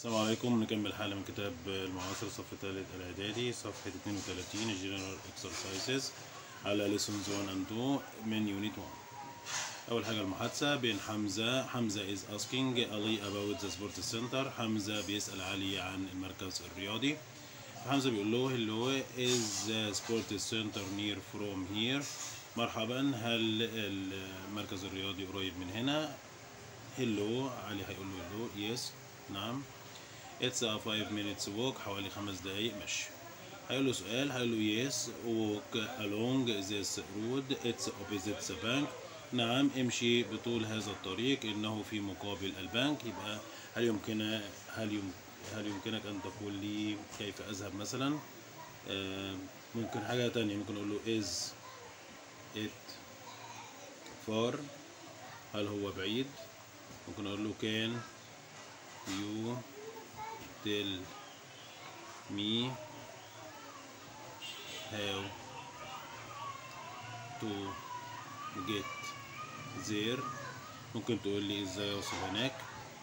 السلام عليكم نكمل حالة من كتاب المعاصر صف ثالث الإعدادي صفحة 32 General Exercises على Lessons 1 and 2 من Unit 1 أول حاجة المحادثة بين حمزة حمزة is asking Ali about the sports center حمزة بيسأل علي عن المركز الرياضي حمزة بيقول له hello is the sports center near from here مرحبا هل المركز الرياضي قريب من هنا hello علي هيقول له hello yes نعم It's a five minutes walk حوالي خمس دقايق مشي هيقول له سؤال هيقول له yes walk along this road it's opposite the bank نعم امشي بطول هذا الطريق انه في مقابل البنك يبقى هل يمكن هل يم هل يمكنك ان تقول لي كيف اذهب مثلا آه، ممكن حاجة تانية ممكن اقول له is it far هل هو بعيد ممكن اقول له can you tell me how to get there ممكن تقول لي ازاي اوصل هناك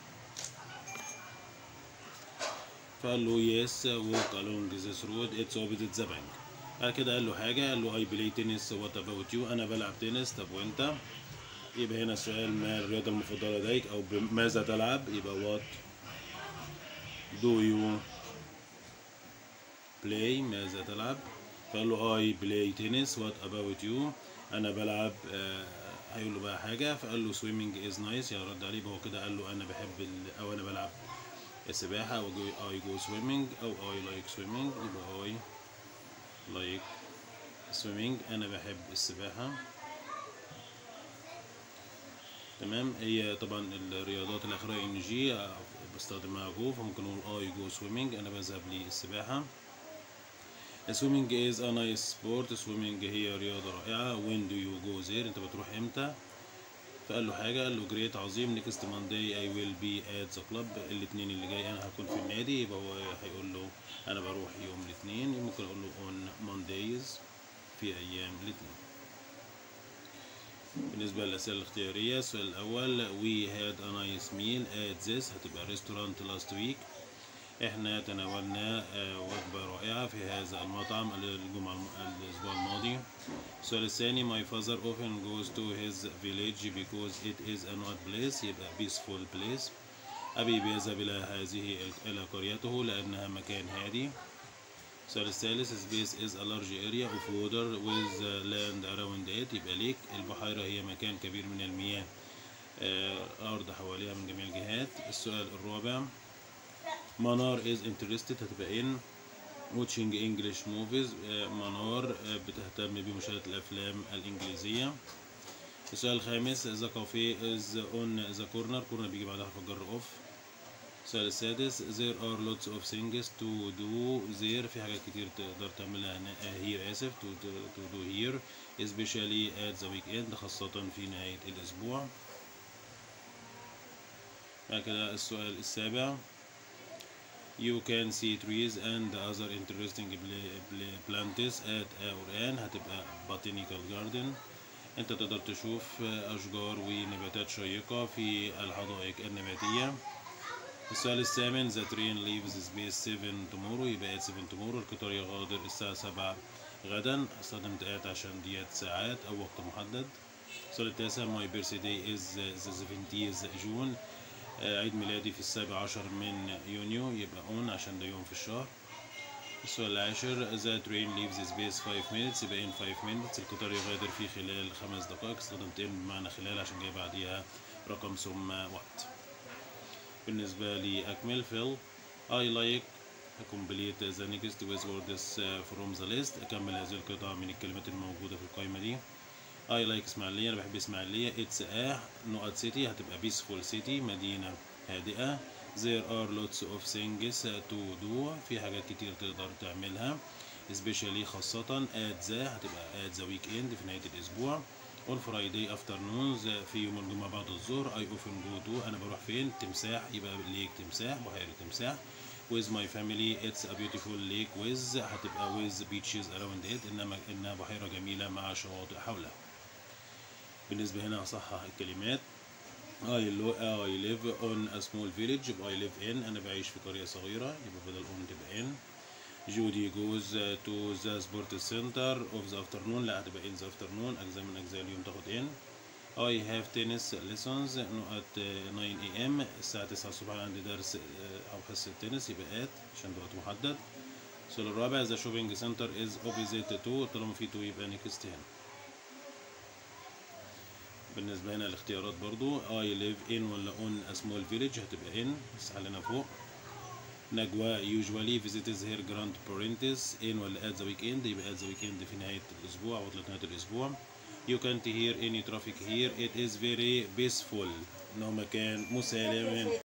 فقال له yes walk along this road it's opposite the bank بعد كده قال له حاجة قال له I play tennis what about you أنا بلعب تنس طب وأنت يبقى هنا السؤال ما الرياضة المفضلة لديك أو بماذا تلعب يبقى what do you play ماذا تلعب فقال له I play tennis what about you أنا بلعب آه هيقول له بقى حاجة فقال له swimming is nice يا رد عليه يبقى هو كده قال له أنا بحب ال... أو أنا بلعب السباحة أو I go swimming أو I like swimming يبقى I like swimming أنا بحب السباحة تمام هي طبعا الرياضات الأخيرة إن جي بستخدمها جو فممكن نقول I go swimming أنا بذهب للسباحة swimming is a nice sport swimming هي رياضة رائعة when do you go there أنت بتروح إمتى فقال له حاجة قال له great عظيم next Monday I will be at the club الاثنين اللي جاي أنا هكون في النادي يبقى هو هيقول له أنا بروح يوم الاثنين ممكن أقول له on Mondays في أيام الاثنين بالنسبة للأسئلة الاختيارية السؤال الأول we had a nice meal at this هتبقى restaurant last week احنا تناولنا وجبة رائعة في هذا المطعم الجمعة الأسبوع الماضي السؤال الثاني my father often goes to his village because it is a not place يبقى peaceful place أبي بيذهب إلى هذه إلى قريته لأنها مكان هادي السؤال الثالث space is a large area of water with land around it يبقى ليك البحيرة هي مكان كبير من المياه أرض حواليها من جميع الجهات السؤال الرابع منار is interested هتبقى in watching English movies منار بتهتم بمشاهدة الأفلام الإنجليزية السؤال الخامس the cafe is on the corner corner بيجي بعدها حرف الجر off السؤال السادس there are lots of things to do there في حاجات كتير تقدر تعملها here آسف to, to do here especially at the weekend خاصة في نهاية الأسبوع بعد كده السؤال السابع You can see trees and other interesting plants at our an هتبقى botanical garden انت تقدر تشوف اشجار ونباتات شيقة في الحدائق النباتية السؤال الثامن the train leaves space 7 tomorrow يبقى at 7 tomorrow القطار يغادر الساعة 7 غدا استخدمت at عشان ديت ساعات او وقت محدد السؤال التاسع my birthday is the 17th June عيد ميلادي في السابع عشر من يونيو يبقى اون عشان ده يوم في الشهر السؤال العاشر the train leaves space 5 minutes يبقى in 5 minutes القطار يغادر في خلال خمس دقائق استخدمت in بمعنى خلال عشان جاي بعديها رقم ثم وقت بالنسبة لي أكمل fill I like complete the next with words from the list أكمل هذه القطعة من الكلمات الموجودة في القائمة دي I like اسماعيلية أنا بحب اسماعيلية It's a نقط city هتبقى peaceful city مدينة هادئة There are lots of things to do في حاجات كتير تقدر تعملها especially خاصة at the هتبقى at the weekend في نهاية الأسبوع on Friday afternoons في يوم الجمعة بعد الظهر I often go to أنا بروح فين تمساح يبقى ليك تمساح بحيرة تمساح with my family it's a beautiful lake with هتبقى with beaches around it إنما إنها بحيرة جميلة مع شواطئ حولها بالنسبة هنا أصحح الكلمات I, lo- I live on a small village يبقى I live in أنا بعيش في قرية صغيرة يبقى بدل on تبقى in جودي goes to the sports center of the afternoon لا هتبقى in the afternoon أجزاء من أجزاء اليوم تاخد in I have tennis lessons at 9 a.m. الساعة 9 الصبح عندي درس آه، أو حصة تنس يبقى at عشان ده وقت محدد السؤال الرابع the shopping center is opposite to طالما في to يبقى next هنا بالنسبة هنا الاختيارات برضو I live in ولا on a small village هتبقى in بس علينا فوق نجوى usually visits her grandparents in ولا at the weekend يبقى at the weekend في نهاية الأسبوع عطلة نهاية الأسبوع You can't hear any traffic here it is very peaceful إنه مكان مسالم